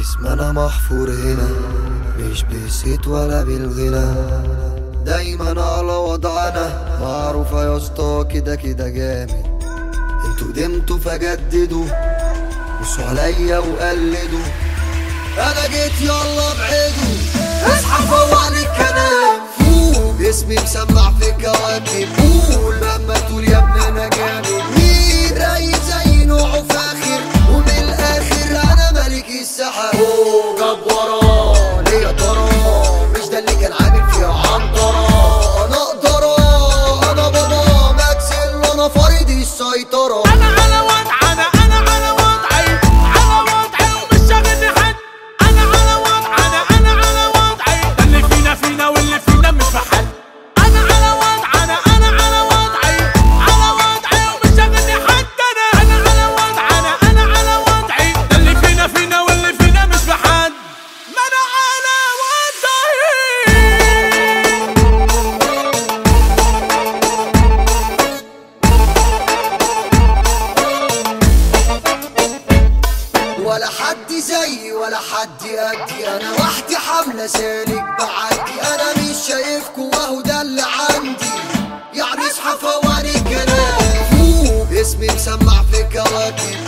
اسمنا محفور هنا مش بالصيت ولا بالغنى دايما على وضعنا معروفة يا اسطى كده كده جامد انتوا قدمتوا فجددوا بصوا عليا وقلدوا انا جيت يلا ابعدوا اصحى فوق عليك كلام فوق اسمي مسمع في كواكب قول لما تقول يا ابني انا جامد مين رايق زي نوعه فاخر ومن الاخر انا ملك السحاب اوه جاب وراه ليه يا ترى مش ده اللي كان عامل فيها عنترة انا اقدر انا بابا ماكسل انا فريد السيطرة انا على وضعنا انا على وضعي على وضعي ومش شاغلني حد انا على وضعنا انا على وضعي ده اللي فينا فينا واللي فينا مش محل انا على وضعنا انا على وضعي على وضعي ومش شاغلني حد انا انا على وضعنا انا على وضعي ده اللي فينا فينا واللي فينا مش محل ما انا على وضعي ولا حد زيي ولا حد قدي انا وحدي حملة سالك بعدي انا مش شايفكوا وهو ده اللي عندي يعني اصحى فواني كلام فوق اسمي مسمع في كواكب